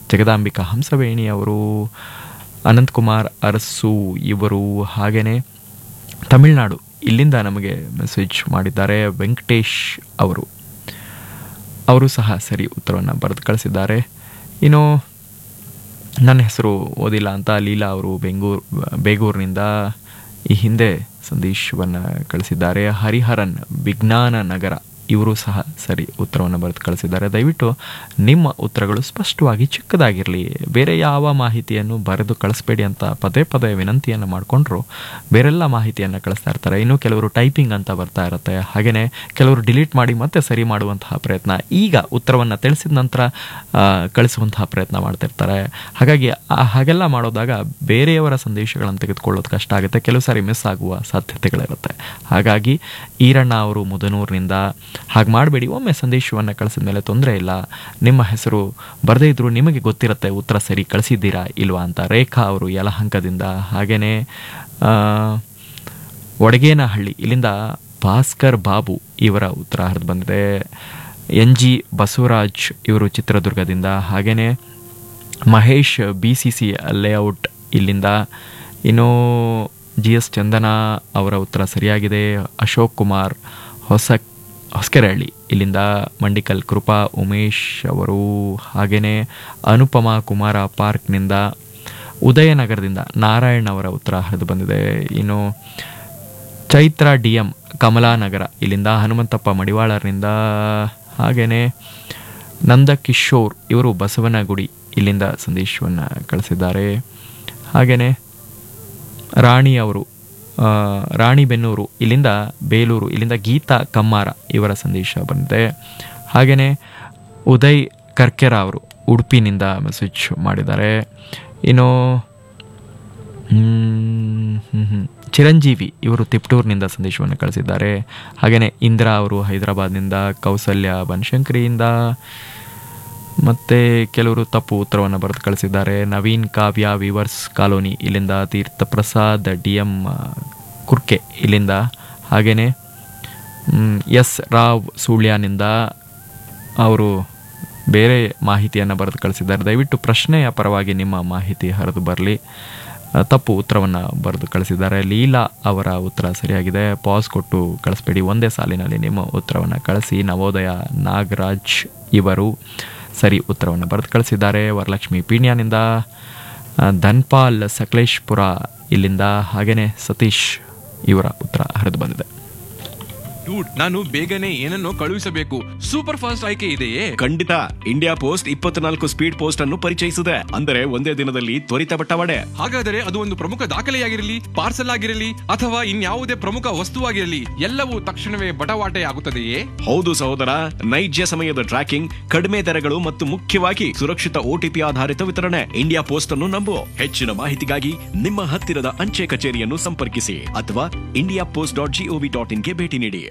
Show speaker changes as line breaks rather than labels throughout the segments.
ಜಗದಾಂಬಿಕಾ ಹಂಸವೇಣಿ ಅವರು ಅನಂತಕುಮಾರ್ ಅರಸು ಇವರು ಹಾಗೆಯೇ ತಮಿಳುನಾಡು ಇಲ್ಲಿಂದ ನಮಗೆ ಮೆಸೇಜ್ ಮಾಡಿದ್ದಾರೆ ವೆಂಕಟೇಶ್ ಅವರು ಅವರು ಸಹ ಸರಿ ಉತ್ತರವನ್ನು ಬರೆದು ಕಳಿಸಿದ್ದಾರೆ ಇನ್ನು ನನ್ನ ಹೆಸರು ಓದಿಲ್ಲ ಅಂತ ಲೀಲಾ ಅವರು ಬೆಂಗೂರು ಬೇಗೂರಿನಿಂದ ಈ ಹಿಂದೆ ಸಂದೇಶವನ್ನು ಕಳಿಸಿದ್ದಾರೆ ಹರಿಹರನ್ ವಿಜ್ಞಾನ ನಗರ ಇವರು ಸಹ ಸರಿ ಉತ್ತರವನ್ನು ಬರೆದು ಕಳಿಸಿದ್ದಾರೆ ದಯವಿಟ್ಟು ನಿಮ್ಮ ಉತ್ತರಗಳು ಸ್ಪಷ್ಟವಾಗಿ ಚಿಕ್ಕದಾಗಿರಲಿ ಬೇರೆ ಯಾವ ಮಾಹಿತಿಯನ್ನು ಬರೆದು ಕಳಿಸ್ಬೇಡಿ ಅಂತ ಪದೇ ಪದೇ ವಿನಂತಿಯನ್ನು ಮಾಡಿಕೊಂಡ್ರು ಬೇರೆಲ್ಲ ಮಾಹಿತಿಯನ್ನು ಕಳಿಸ್ತಾ ಇರ್ತಾರೆ ಇನ್ನು ಕೆಲವರು ಟೈಪಿಂಗ್ ಅಂತ ಬರ್ತಾ ಇರುತ್ತೆ ಹಾಗೆಯೇ ಕೆಲವರು ಡಿಲೀಟ್ ಮಾಡಿ ಮತ್ತೆ ಸರಿ ಮಾಡುವಂತಹ ಪ್ರಯತ್ನ ಈಗ ಉತ್ತರವನ್ನು ತಿಳಿಸಿದ ನಂತರ ಆ, ಕಳಿಸುವಂತಹ ಪ್ರಯತ್ನ ಮಾಡ್ತಿರ್ತಾರೆ ಹಾಗಾಗಿ ಆ- ಹಾಗೆಲ್ಲ ಮಾಡೋದಾಗ ಬೇರೆಯವರ ಸಂದೇಶಗಳನ್ನು ತೆಗೆದುಕೊಳ್ಳೋದು ಕಷ್ಟ ಆಗುತ್ತೆ ಕೆಲವು ಸಾರಿ ಮಿಸ್ ಆಗುವ ಸಾಧ್ಯತೆಗಳಿರುತ್ತೆ ಹಾಗಾಗಿ ಈರಣ್ಣ ಅವರು ಮುದನೂರಿನಿಂದ ಹಾಗೆ ಮಾಡಬೇಡಿ ಒಮ್ಮೆ ಸಂದೇಶವನ್ನು ಕಳಿಸಿದ ಮೇಲೆ ತೊಂದರೆ ಇಲ್ಲ ನಿಮ್ಮ ಹೆಸರು ಬರದೇ ಇದ್ರೂ ನಿಮಗೆ ಗೊತ್ತಿರುತ್ತೆ ಉತ್ತರ ಸರಿ ಕಳಿಸಿದ್ದೀರಾ ಇಲ್ವಾ ಅಂತ ರೇಖಾ ಅವರು ಯಲಹಂಕದಿಂದ ಹಾಗೆಯೇ ಒಡಗೇನಹಳ್ಳಿ ಇಲ್ಲಿಂದ ಭಾಸ್ಕರ್ ಬಾಬು ಇವರ ಉತ್ತರ ಹರಿದು ಬಂದಿದೆ ಎನ್ ಜಿ ಬಸವರಾಜ್ ಇವರು ಚಿತ್ರದುರ್ಗದಿಂದ ಹಾಗೆಯೇ Mahesh B C C layout ಇಲ್ಲಿಂದ ಇನ್ನು ಜಿ ಎಸ್ ಚಂದನ ಅವರ ಉತ್ತರ ಸರಿಯಾಗಿದೆ ಅಶೋಕ್ ಕುಮಾರ್ ಹೊಸ ಹೊಸಕೆರಹಳ್ಳಿ ಇಲ್ಲಿಂದ ಮಂಡಿಕಲ್ ಕೃಪಾ ಉಮೇಶ್ ಅವರು ಹಾಗೆಯೇ ಅನುಪಮ ಕುಮಾರ ಪಾರ್ಕ್ನಿಂದ ಉದಯನಗರದಿಂದ ನಾರಾಯಣ್ ಅವರ ಉತ್ತರ ಹರಿದು ಬಂದಿದೆ ಇನ್ನು ಚೈತ್ರ ಡಿ ಎಂ ಕಮಲಾನಗರ ಇಲ್ಲಿಂದ ಹನುಮಂತಪ್ಪ ಮಡಿವಾಳರಿಂದ ಹಾಗೆಯೇ ನಂದಕಿಶೋರ್ ಇವರು ಬಸವನಗುಡಿ ಇಲ್ಲಿಂದ ಸಂದೇಶವನ್ನು ಕಳಿಸಿದ್ದಾರೆ ಹಾಗೆಯೇ ರಾಣಿ ಅವರು ಆ, ರಾಣಿಬೆನ್ನೂರು ಇಲ್ಲಿಂದ ಬೇಲೂರು ಇಲ್ಲಿಂದ ಗೀತಾ ಕಮ್ಮಾರ ಇವರ ಸಂದೇಶ ಬಂದಿದೆ ಹಾಗೆಯೇ ಉದಯ್ ಕರ್ಕೆರ ಅವರು ಉಡುಪಿನಿಂದ ಮೆಸೇಜ್ ಮಾಡಿದ್ದಾರೆ ಇನ್ನು ಹ್ಮ್, ಹ್ಮ್, ಹ್ಮ್. ಚಿರಂಜೀವಿ ಇವರು ತಿಪ್ಟೂರಿನಿಂದ ಸಂದೇಶವನ್ನು ಕಳಿಸಿದ್ದಾರೆ ಹಾಗೆಯೇ ಇಂದಿರಾ ಅವರು ಹೈದರಾಬಾದ್ನಿಂದ ಕೌಸಲ್ಯ ಬನಶಂಕರಿಯಿಂದ ಮತ್ತು ಕೆಲವರು ತಪ್ಪು ಉತ್ತರವನ್ನು ಬರೆದು ಕಳಿಸಿದ್ದಾರೆ ನವೀನ್ ಕಾವ್ಯ ವಿವರ್ಸ್ ಕಾಲೋನಿ ಇಲ್ಲಿಂದ ತೀರ್ಥ ಪ್ರಸಾದ್ ಡಿ ಎಂ ಕುರ್ಕೆ ಇಲ್ಲಿಂದ ಹಾಗೆಯೇ ಎಸ್ ರಾವ್ ಸುಳ್ಯನಿಂದ ಅವರು ಬೇರೆ ಮಾಹಿತಿಯನ್ನು ಬರೆದು ಕಳಿಸಿದ್ದಾರೆ ದಯವಿಟ್ಟು ಪ್ರಶ್ನೆಯ ಪರವಾಗಿ ನಿಮ್ಮ ಮಾಹಿತಿ ಹರಿದು ಬರಲಿ ಆ, ತಪ್ಪು ಉತ್ತರವನ್ನು ಬರೆದು ಕಳಿಸಿದ್ದಾರೆ ಲೀಲಾ ಅವರ ಉತ್ತರ ಸರಿಯಾಗಿದೆ ಪಾಸ್ ಕೊಟ್ಟು ಕಳಿಸ್ಬೇಡಿ ಒಂದೇ ಸಾಲಿನಲ್ಲಿ ನಿಮ್ಮ ಉತ್ತರವನ್ನು ಕಳಿಸಿ ನವೋದಯ ನಾಗರಾಜ್ ಇವರು ಸರಿ ಉತ್ತರವನ್ನು ಬರೆದು ಕಳಿಸಿದ್ದಾರೆ ವರಲಕ್ಷ್ಮಿ ಪೀಣ್ಯನಿಂದ ಆ, ಧನ್ಪಾಲ್ ಸಕಲೇಶ್ಪುರ ಇಲ್ಲಿಂದ ಹಾಗೆಯೇ ಸತೀಶ್ ಇವರ ಉತ್ತರ ಹರಿದು ಬಂದಿದೆ
ಡೂಡ್ ನಾನು ಬೇಗನೆ ಏನನ್ನೋ ಕಳುಹಿಸಬೇಕು ಸೂಪರ್ ಫಾಸ್ಟ್ ಆಯ್ಕೆ ಇದೆಯೇ
ಖಂಡಿತ ಇಂಡಿಯಾ ಪೋಸ್ಟ್ ಇಪ್ಪತ್ನಾಲ್ಕು ಸ್ಪೀಡ್ ಪೋಸ್ಟ್ ಅನ್ನು ಪರಿಚಯಿಸಿದೆ ಅಂದರೆ ಒಂದೇ ದಿನದಲ್ಲಿ ತ್ವರಿತ ಬಟ್ಟವಾಡೆ
ಹಾಗಾದರೆ ಅದು ಒಂದು ಪ್ರಮುಖ ದಾಖಲೆಯಾಗಿರಲಿ ಪಾರ್ಸಲ್ ಆಗಿರಲಿ ಅಥವಾ ಇನ್ಯಾವುದೇ ಪ್ರಮುಖ ವಸ್ತುವಾಗಿರಲಿ ಎಲ್ಲವೂ ತಕ್ಷಣವೇ ಬಟವಾಟೆ ಆಗುತ್ತದೆಯೇ
ಹೌದು ಸಹೋದರ ನೈಜ ಸಮಯದ ಟ್ರ್ಯಾಕಿಂಗ್ ಕಡಿಮೆ ದರಗಳು ಮತ್ತು ಮುಖ್ಯವಾಗಿ ಸುರಕ್ಷಿತ ಓಟಿಪಿ ಆಧಾರಿತ ವಿತರಣೆ ಇಂಡಿಯಾ ಪೋಸ್ಟ್ ಅನ್ನು ನಂಬು ಹೆಚ್ಚಿನ ಮಾಹಿತಿಗಾಗಿ ನಿಮ್ಮ ಹತ್ತಿರದ ಅಂಚೆ ಕಚೇರಿಯನ್ನು ಸಂಪರ್ಕಿಸಿ ಅಥವಾ India post dot gov dot ಇನ್ಗೆ ಭೇಟಿ ನೀಡಿ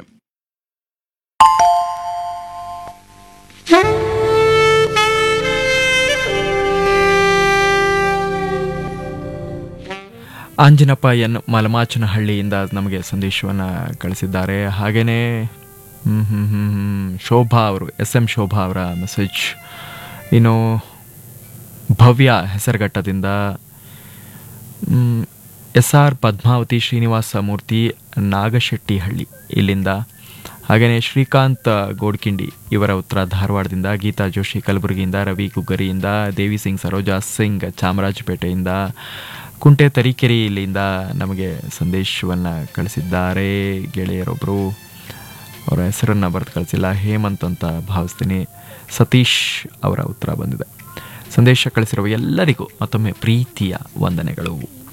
ಆಂಜನಪ್ಪ ಎನ್ ಮಲಮಾಚನಹಳ್ಳಿಯಿಂದ ನಮಗೆ ಸಂದೇಶವನ್ನು ಕಳಿಸಿದ್ದಾರೆ ಹಾಗೆಯೇ ಹ್ಮ್, ಹ್ಮ್, ಹ್ಮ್, ಹ್ಮ್, ಶೋಭಾ ಅವರು ಎಸ್ ಎಂ ಶೋಭಾ ಅವರ ಮೆಸೇಜ್ ಇನ್ನು ಭವ್ಯ ಹೆಸರುಘಟ್ಟದಿಂದ ಎಸ್ ಆರ್ ಪದ್ಮಾವತಿ ಶ್ರೀನಿವಾಸ ಮೂರ್ತಿ ನಾಗಶೆಟ್ಟಿಹಳ್ಳಿ ಇಲ್ಲಿಂದ ಹಾಗೆಯೇ ಶ್ರೀಕಾಂತ್ ಗೋಡ್ಕಿಂಡಿ ಇವರ ಉತ್ತರ ಧಾರವಾಡದಿಂದ ಗೀತಾ ಜೋಶಿ ಕಲಬುರಗಿಯಿಂದ ರವಿ ಗುಗ್ಗರಿಯಿಂದ ದೇವಿ ಸಿಂಗ್ ಸರೋಜಾ ಸಿಂಗ್ ಚಾಮರಾಜಪೇಟೆಯಿಂದ ಕುಂಟೆ ತರೀಕೆರೆ ಇಲ್ಲಿಂದ ನಮಗೆ ಸಂದೇಶವನ್ನು ಕಳಿಸಿದ್ದಾರೆ ಗೆಳೆಯರೊಬ್ಬರು ಅವರ ಹೆಸರನ್ನು ಬರೆದು ಕಳಿಸಿಲ್ಲ ಹೇಮಂತ್ ಅಂತ ಭಾವಿಸ್ತೀನಿ ಸತೀಶ್ ಅವರ ಉತ್ತರ ಬಂದಿದೆ ಸಂದೇಶ ಕಳಿಸಿರುವ ಎಲ್ಲರಿಗೂ ಮತ್ತೊಮ್ಮೆ ಪ್ರೀತಿಯ ವಂದನೆಗಳು